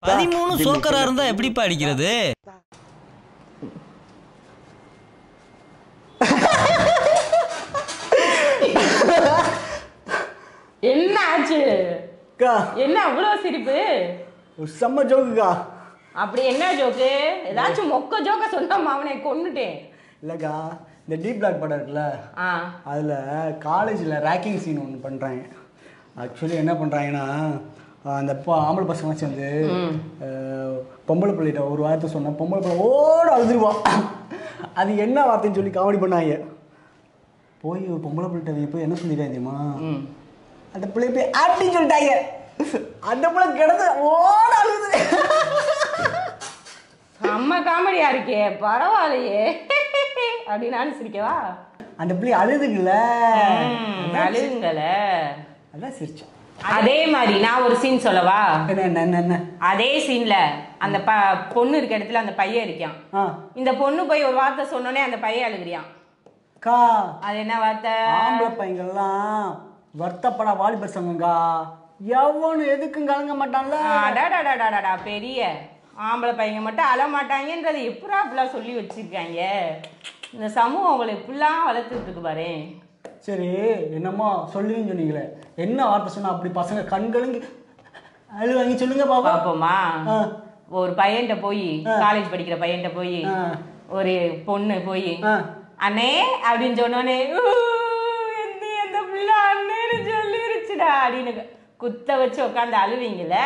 பதிமூணு சோக்கரா இருந்தா எப்படிப்பா அடிக்கிறது என்ன ஆச்சு அக்கா என்ன அவ்வளவு சிரிப்பு ஒரு செம்ம ஜோக்குக்கா அப்படி என்ன ஜோக்கு ஏதாச்சும் மொக்க ஜோக்க சொன்னா அவனை கொன்னுட்டேன் இல்லைக்கா இந்த டீப் பிளாக் படம் இருக்குல்ல ஆ அதில் காலேஜில் ரேக்கிங் சீன் ஒன்று பண்ணுறாங்க ஆக்சுவலி என்ன பண்ணுறாங்கன்னா அந்த இப்போ ஆம்பளை பசங்களாம் சேர்ந்து அஹ், பொம்பளை பிள்ளைகிட்ட ஒரு வார்த்தை சொன்னால் பொம்பளை பிள்ளை ஓட அழுதுருவான் அது என்ன வார்த்தைன்னு சொல்லி காமெடி பண்ணாங்க போய் ஒரு பொம்பளை பிள்ளைகிட்ட போய் என்ன சொல்லிட்டாங்க தெரியுமா ம் அந்த பிள்ளை போய் ஆட்டின்னு சொல்லிட்டாங்க அந்த பிள்ளை கிடந்து ஓட அழுது செம்ம காமெடியா இருக்கே பரவாயில்லையே அப்படி நானும் சிரிக்கவா அந்த பிள்ளை அழுதுங்கல்ல ம், அழுகுங்கள அதான் சிரிச்சேன் அதே மாதிரி நான் ஒரு சீன் சொல்லவா என்ன என்ன என்ன என்ன அதே சீன்ல அந்த ப பொண்ணு இருக்க இடத்துல அந்த பையன் இருக்கான் ஆ இந்த பொண்ணு போய் ஒரு வார்த்தை சொன்னோனே அந்த பையன் அழுகுறியான் அக்கா அது என்ன வார்த்தை ஆம்பளை பையங்கள்லாம் வருத்தப்பட வாலிபர் சங்கங்கா எவனும் எதுக்கும் கலங்க மாட்டான்ல அடாடாடாடாடா பெரிய ஆம்பளை பையங்க மட்டும் அழ மாட்டாங்கன்றது எப்படா இப்படிலாம் சொல்லி வச்சிருக்காங்க இந்த சமூகம் அவங்களை இப்படிலாம் வளர்த்துட்டு இருக்கு பாரு சரி என்னமோ சொல்லுவீங்க சொன்னீங்களே என்ன வார்த்தை சொன்னா அப்படி பசங்க கண்களுங்க அழு வாங்கி சொல்லுங்க பாப்பா பார்ப்போமா ஆ. ஒரு பையன்கிட்ட போய் காலேஜ் படிக்கிற பையன்கிட்ட போய் ஆ. ஒரு பொண்ணு போய் ஆ. அண்ணே அப்படின்னு சொன்னோடனே "ஊ, எந்தி அந்த பிள்ளை அண்ணேன்னு சொல்லிருச்சுடா அப்படின்னு குத்த வச்சு உட்காந்து அழுவீங்கல்ல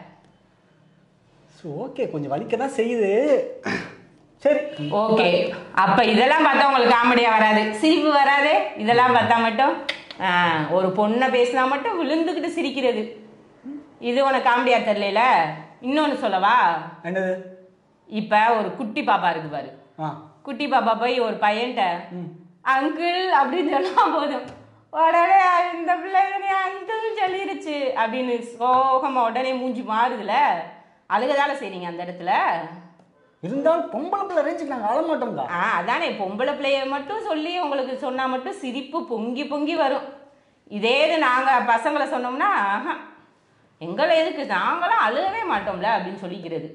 ஓகே கொஞ்சம் வலிக்க தான் செய்யுது சரி ஓகே அப்ப இதெல்லாம் பார்த்தா உங்களுக்கு காமெடியா வராது சிரிப்பு வராது இதெல்லாம் பார்த்தா மட்டும் ஆ, ஒரு பொண்ணை பேசினா மட்டும் விழுந்துக்கிட்டு சிரிக்கிறது இது உனக்கு காமெடியா தெரியல இன்னொன்னு சொல்லவா என்னது இப்ப ஒரு குட்டி பாப்பா இருக்கு பாரு ஆ குட்டி பாப்பா போய் ஒரு பையன்ட்ட அங்கிள் அப்படின்னு சொன்னா போதும் உடனே இந்த பிள்ளை அங்கிள் சொல்லிருச்சு அப்படின்னு சோகமா உடனே மூஞ்சி மாறுதுல அழுகதால செய்றீங்க அந்த இடத்துல இருந்தாலும் பொம்பளை பிள்ளை ரேஞ்சுக்கு நாங்கள் அழ மாட்டோம்க்கா ஆ அதானே பொம்பளை பிள்ளைய மட்டும் சொல்லி உங்களுக்கு சொன்னா மட்டும் சிரிப்பு பொங்கி பொங்கி வரும் இதே இது நாங்க பசங்களை சொன்னோம்னா ஆஹா, எங்களை எதுக்கு நாங்களாம் அழுகவே மாட்டோம்ல அப்படின்னு சொல்லிக்கிறது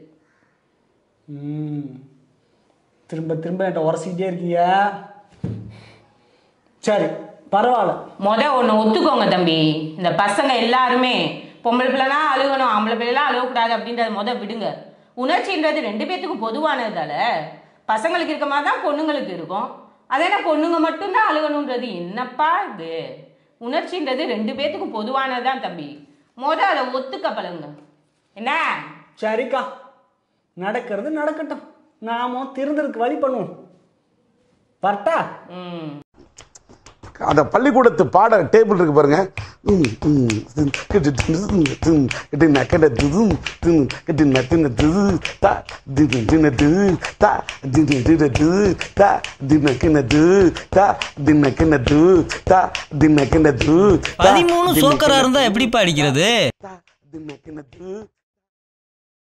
ம் திரும்ப திரும்ப என்கிட்ட உரசிக்கிட்டே இருக்கீங்க சரி பரவாயில்ல முத ஒன்று ஒத்துக்கோங்க தம்பி இந்த பசங்க எல்லாருமே பொம்பளை பிள்ளைனா அழுகணும் ஆம்பளை பிள்ளைலாம் அழுகக்கூடாது அப்படின்றத முத விடுங்க உணர்ச்சின்றது ரெண்டு பேத்துக்கும் பொதுவானதால பசங்களுக்கு இருக்க மாதிரி தான் பொண்ணுங்களுக்கு இருக்கும் அதே என்ன பொண்ணுங்க மட்டும்தான் அழுகணுன்றது என்னப்பா இது உணர்ச்சின்றது ரெண்டு பேத்துக்கும் பொதுவானது தான் தம்பி முத அதை ஒத்துக்க பழகுங்க என்ன சரிக்கா நடக்கிறது நடக்கட்டும் நாம திருந்ததுக்கு வழி பண்ணுவோம் வரட்டா ம் அந்த பள்ளிக்கூடத்து பாட டேபிள் இருக்கு பாருங்க ம், ம், ம், கிட்டு தின்னு, தின்னு, தின்னு, கிட்டு நக்கட திதும், தின்னு, கிட்டு நக்குன திது, தா, தின்னு, தின்னு திது, தா, தின்னு, தின்னு திது, தா, தின்னக்கின திது, தா, தின்னக்கின திது, தா, தின்னக்கின திது, தா, பதிமூணு தின்னக்கின சோக்கரா இருந்தா எப்படிப்பா அடிக்கிறது தா, தின்னக்கின திது,